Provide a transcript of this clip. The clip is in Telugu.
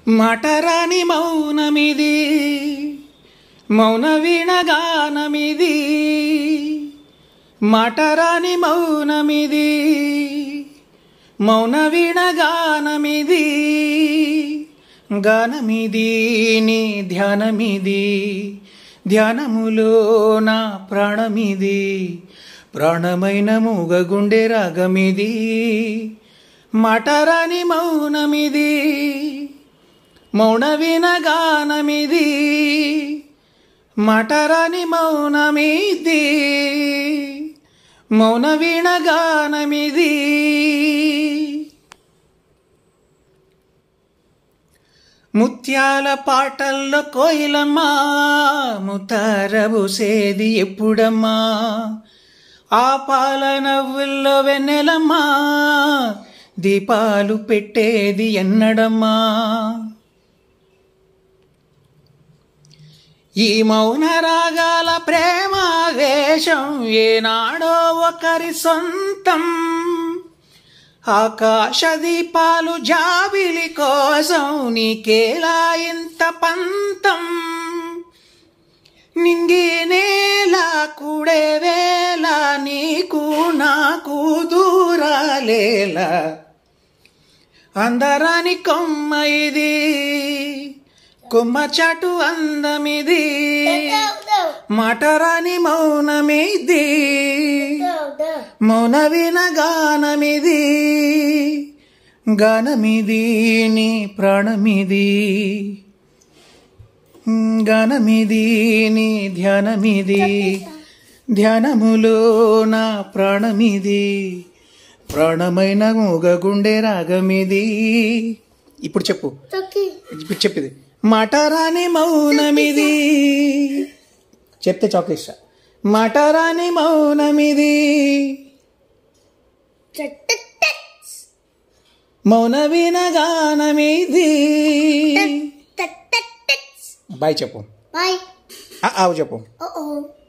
మటరాని మౌనమిది మౌన వీణగానమిది మటరాని మౌనమిది మౌన వీణగానమిది గానమిది నీ ధ్యానమిది ధ్యానములో నా ప్రాణమిది ప్రాణమైన మూగగుండె రాగమిది మటరాని మౌనమిది మౌన వినగానమిది మటరాని మౌనమిది మౌన వినగానమిది ముత్యాల పాటల్లో కోయిలమ్మా ముతారబుసేది ఎప్పుడమ్మా ఆ పాల నవ్వుల్లో వెన్నెలమ్మా దీపాలు పెట్టేది ఎన్నడమ్మా ఈ మౌన రాగాల ప్రేమ వేషం ఏనాడో ఒకరి సొంతం ఆకాశ దీపాలు జాబిలి కోసం నీకేలా ఇంత పంతం నింగి నేల కూడే వేళ నీకు నాకు దూరాలేలా అందరాని కొమ్మ ఇది కొమ్మ చాటు అందమిది మటరాని మౌనమిది మౌన వినగానమిది గానమిది నీ ప్రాణమిది గానమిది నీ ధ్యానమిది ధ్యానములో నా ప్రాణమిది ప్రాణమైన మూగగుండె రాగమిది ఇప్పుడు చెప్పు ఇప్పుడు చెప్పింది మటరాని మౌనమిది చెప్తే చాక్లెట్ ఇస్తా మటరాని మౌనమిది మౌన వినగానమిది బాయ్ చెప్పు Bye. ఆ, ఆవు చెప్పు Uh oh.